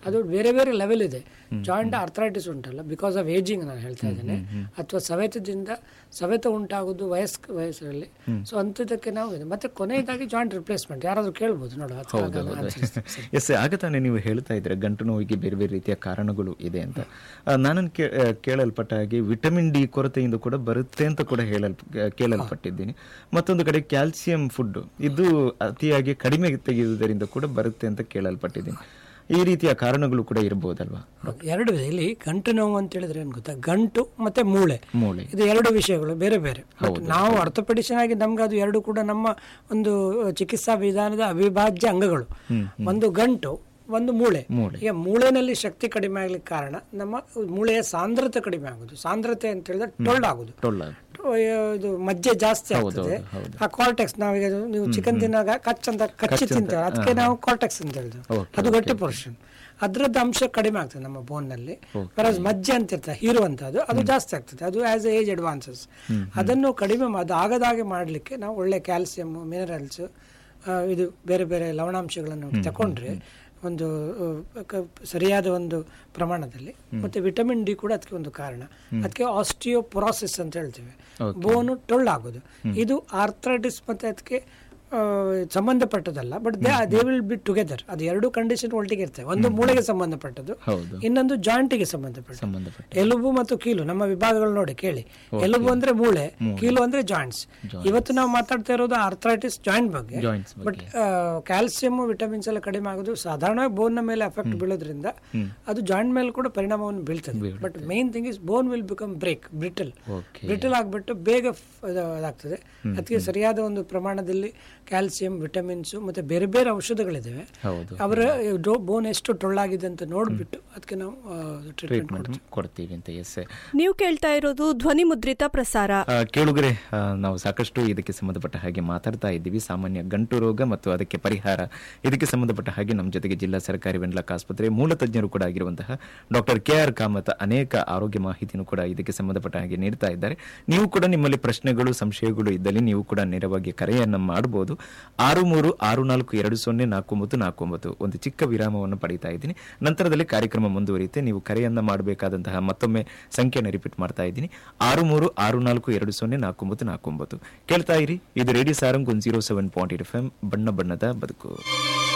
ಅದು ಬೇರೆ ಬೇರೆ ಲೆವೆಲ್ ಇದೆ ಜಾಯಿಂಟ್ ಅರ್ಥರೈಟಿಸ್ ಉಂಟಲ್ಲ ಬಿಕಾಸ್ ಆಫ್ ಏಜಿಂಗ್ ನಾನು ಹೇಳ್ತಾ ಇದ್ದೇನೆ ಅಥವಾ ಸವೆತದಿಂದ ಸವೆತ ಉಂಟಾಗೋದು ವಯಸ್ಕ ವಯಸ್ಸರಲ್ಲಿ ಸೊ ಅಂಥದ್ದಕ್ಕೆ ನಾವು ಇದು ಮತ್ತೆ ಕೊನೆಯದಾಗಿ ಜಾಯಿಂಟ್ ರಿಪ್ಲೇಸ್ಮೆಂಟ್ ಯಾರಾದರೂ ಕೇಳ್ಬೋದು ನೋಡು ಆ ಥರ ನಾನು answer ಸರಿ. ಎಸ್ ಆಗ ತಾನೇ ನೀವು ಹೇಳ್ತಾ ಇದ್ರೆ ಗಂಟು ನೋವಿಗೆ ಬೇರೆ ಬೇರೆ ರೀತಿಯ ಕಾರಣಗಳು ಇದೆ ಅಂತ ನಾನು ಕೇಳಲ್ಪಟ್ಟ ಹಾಗೆ ವಿಟಮಿನ್ ಡಿ ಕೊರತೆಯಿಂದ ಕೂಡ ಬರುತ್ತೆ ಅಂತ ಕೂಡ ಹೇಳಲ್ ಕೇಳಲ್ಪಟ್ಟಿದ್ದೀನಿ ಮತ್ತೊಂದು ಕಡೆ ಕ್ಯಾಲ್ಸಿಯಂ ಫುಡ್ ಇದು ಅತಿಯಾಗಿ ಕಡಿಮೆ ತೆಗೆಯುವುದರಿಂದ ಕೂಡ ಬರುತ್ತೆ ಅಂತ ಕೇಳಲ್ಪಟ್ಟಿದ್ದೀನಿ ಈ ರೀತಿಯ ಕಾರಣಗಳು ಕೂಡ ಇರಬಹುದಲ್ವಾ ಎರಡು ಇದೆ ಇಲ್ಲಿ ಗಂಟು ನೋವು ಅಂತ ಹೇಳಿದ್ರೆ ಏನು ಗೊತ್ತಾ ಗಂಟು ಮತ್ತೆ ಮೂಳೆ ಮೂಳೆ ಇದು ಎರಡು ವಿಷಯಗಳು ಬೇರೆ ಬೇರೆ But ನಾವು ಅರ್ಥಪಡಿಷನ್ ಆಗಿ ನಮ್ಗೆ ಅದು ಎರಡು ಕೂಡ ನಮ್ಮ ಒಂದು ಚಿಕಿತ್ಸಾ ವಿಧಾನದ ಅವಿಭಾಜ್ಯ ಅಂಗಗಳು ಒಂದು ಗಂಟು ಒಂದು ಮೂಳೆ ಮೂಳೆ. ಈಗ ಮೂಳೆನಲ್ಲಿ ಶಕ್ತಿ ಕಡಿಮೆ ಆಗ್ಲಿಕ್ಕೆ ಕಾರಣ ನಮ್ಮ ಮೂಳೆಯ ಸಾಂದ್ರತೆ ಕಡಿಮೆ ಆಗುದು ಸಾಂದ್ರತೆ ಅಂತ ಹೇಳಿದ್ರೆ ಟೊಳ್ಳು ಆಗುದು ಟೊಳ್ಳ ಇದು ಮಜ್ಜೆ ಜಾಸ್ತಿ ಆಗ್ತದೆ ಆ ಕಾರ್ಟೆಕ್ಸ್ ನಾವೀಗ ಅದು ನೀವು ಚಿಕನ್ ತಿನ್ನಾಗ ಕಚ್ ಅಂತ ಕಚ್ಚಿ ತಿಂತೇವೆ ಅದಕ್ಕೆ ನಾವು ಕಾರ್ಟೆಕ್ಸ್ ಅಂತ ಹೇಳಿದ್ವಿ ಅದು ಗಟ್ಟಿ ಪೋರ್ಷನ್ ಅದ್ರದ್ದು ಅಂಶ ಕಡಿಮೆ ಆಗ್ತದೆ ನಮ್ಮ ಬೋನ್ ನಲ್ಲಿ whereas ಮಜ್ಜೆ ಅಂತ ಇರ್ತದೆ ಹೀರುವಂತದ್ದು ಅದು ಜಾಸ್ತಿ ಆಗ್ತದೆ ಅದು ಆಸ್ ಏಜ್ ಅಡ್ವಾನ್ಸಸ್ ಅದನ್ನು ಕಡಿಮೆ ಮಾ- ಅದು ಆಗದಾಗೆ ಮಾಡಲಿಕ್ಕೆ ನಾವು ಒಳ್ಳೆ ಕ್ಯಾಲ್ಸಿಯಂ ಮಿನರಲ್ಸ್ ಇದು ಬೇರೆ ಬೇರೆ ಲವಣಾಂಶಗಳನ್ನು ತಕೊಂಡ್ರೆ ಒಂದು ಆ, ಕ- ಸರಿಯಾದ ಒಂದು ಪ್ರಮಾಣದಲ್ಲಿ ಮತ್ತೆ ವಿಟಮಿನ್ ಡಿ ಕೂಡ ಅದಕ್ಕೆ ಒಂದು ಕಾರಣ ಅದಕ್ಕೆ ಆಸ್ಟಿಯೋಪೊರಾಸಿಸ್ ಅಂತ ಹೇಳ್ತೇವೆ ಬೋನು ಟೊಳ್ಳಾಗೋದು ಇದು ಆರ್ಥ್ರೈಟಿಸ್ ಮತ್ತೆ ಅದಕ್ಕೆ ಆ, ಸಂಬಂಧಪಟ್ಟದಲ್ಲ but they they will be together ಅದು ಎರಡು ಕಂಡೀಷನ್ ಒಟ್ಟಿಗೆ ಇರ್ತವೆ ಒಂದು ಮೂಳೆಗೆ ಸಂಬಂಧಪಟ್ಟದ್ದು ಹೌದು ಇನ್ನೊಂದು ಜಾಯಿಂಟಿಗೆ ಸಂಬಂಧಪಟ್ಟದ್ದು ಸಂಬಂಧಪಟ್ಟ ಎಲುಬು ಮತ್ತು ಕೀಲು ನಮ್ಮ ವಿಭಾಗಗಳು ನೋಡಿ ಕೇಳಿ ಎಲುಬು ಅಂದ್ರೆ ಮೂಳೆ ಕೀಲು ಅಂದ್ರೆ ಜಾಯಿಂಟ್ಸ್ ಇವತ್ತು ನಾವು ಮಾತಾಡ್ತಾ ಇರೋದು ಆರ್ಥ್ರೈಟಿಸ್ ಜಾಯಿಂಟ್ ಬಗ್ಗೆ ಜಾಯಿಂಟ್ಸ್ ಬಟ್ ಕ್ಯಾಲ್ಸಿಯಂ ವಿಟಮಿನ್ಸ್ ಎಲ್ಲ ಕಡಿಮೆ ಆಗೋದು ಸಾಧಾರಣವಾಗಿ ಬೋನ್ ಮೇಲೆ ಅಫೆಕ್ಟ್ ಬೀಳೋದ್ರಿಂದ ಅದು ಜಾಯಿಂಟ್ ಮೇಲೆ ಕೂಡ ಪರಿಣಾಮವನ್ನು ಬೀಳ್ತದೆ but main thing is bone will become break brittle okay brittle ಆಗ್ಬಿಟ್ಟು ಬೇಗ ಫ್- ಇದು ಅದಾಗ್ತದೆ ಅದಕ್ಕೆ ಸರಿಯಾದ ಒಂದು ಪ್ರಮಾಣದಲ್ಲಿ ಕ್ಯಾಲ್ಸಿಯಂ ವಿಟಮಿನ್ಸ್ ಮತ್ತೆ ಬೇರೆ ಬೇರೆ ಔಷಧಗಳಿದ್ದಾವೆ ಹೌದು ಅವರ ಬೋನ್ ಎಷ್ಟು ಟೊಳ್ಳಾಗಿದೆ ಅಂತ ನೋಡ್ಬಿಟ್ಟು ಅದಕ್ಕೆ ನಾವು ಟ್ರೀಟ್ಮೆಂಟ್ ಟ್ರೀಟ್ಮೆಂಟ್ ಕೊಡ್ತೀವಿ ಅಂತ ಎಸ್ ನೀವು ಕೇಳ್ತಾ ಇರೋದು ಧ್ವನಿ ಮುದ್ರಿತ ಪ್ರಸಾರ ಆ, ಕೇಳುಗರೆ ಆ, ನಾವು ಸಾಕಷ್ಟು ಇದಕ್ಕೆ ಸಂಬಂಧಪಟ್ಟ ಹಾಗೆ ಮಾತಾಡ್ತಾ ಇದ್ದೀವಿ ಸಾಮಾನ್ಯ ಗಂಟು ರೋಗ ಮತ್ತು ಅದಕ್ಕೆ ಪರಿಹಾರ ಇದಕ್ಕೆ ಸಂಬಂಧಪಟ್ಟ ಹಾಗೆ ನಮ್ಮ ಜೊತೆಗೆ ಜಿಲ್ಲಾ ಸರ್ಕಾರಿ ವೆನ್ಲಾಕ್ ಆಸ್ಪತ್ರೆ ಮೂಲ ತಜ್ಞರು ಕೂಡ ಆಗಿರುವಂತಹ ಡಾಕ್ಟರ್ ಕೆ ಆರ್ ಕಾಮತ್ ಅನೇಕ ಆರೋಗ್ಯ ಮಾಹಿತಿಯನ್ನು ಕೂಡ ಇದಕ್ಕೆ ಸಂಬಂಧಪಟ್ಟ ಹಾಗೆ ನೀಡ್ತಾ ಇದ್ದಾರೆ ನೀವು ಕೂಡ ನಿಮ್ಮಲ್ಲಿ ಪ್ರಶ್ನೆಗಳು ಸಂಶಯಗಳು ಇದ್ದಲ್ಲಿ ನೀವು ಕೂಡ ನೇರವಾಗಿ ಕರೆಯನ್ನ ಮಾಡಬಹುದು ಆರು ಮೂರು ಆರು ನಾಲ್ಕು ಎರಡು ಸೊನ್ನೆ ನಾಲ್ಕು ಒಂಬತ್ತು ನಾಲ್ಕು ಒಂಬತ್ತು ಒಂದು ಚಿಕ್ಕ ವಿರಾಮವನ್ನು ಪಡೀತಾ ಇದ್ದೀನಿ ನಂತರದಲ್ಲಿ ಕಾರ್ಯಕ್ರಮ ಮುಂದುವರಿಯುತ್ತೆ ನೀವು ಕರೆಯನ್ನ ಮಾಡಬೇಕಾದಂತಹ ಮತ್ತೊಮ್ಮೆ ಸಂಖ್ಯೆಯನ್ನು ರಿಪೀಟ್ ಮಾಡ್ತಾ ಇದ್ದೀನಿ ಆರು ಮೂರು ಆರು ನಾಲ್ಕು ಎರಡು ಸೊನ್ನೆ ನಾಲ್ಕು ಒಂಬತ್ತು ನಾಲ್ಕು ಒಂಬತ್ತು ಕೇಳ್ತಾ ಇರಿ ಇದು ರೇಡಿಯೋ ಸಾರಂಗ್ ಒಂದು zero seven point eight F M ಬಣ್ಣ ಬಣ್ಣದ ಬದುಕು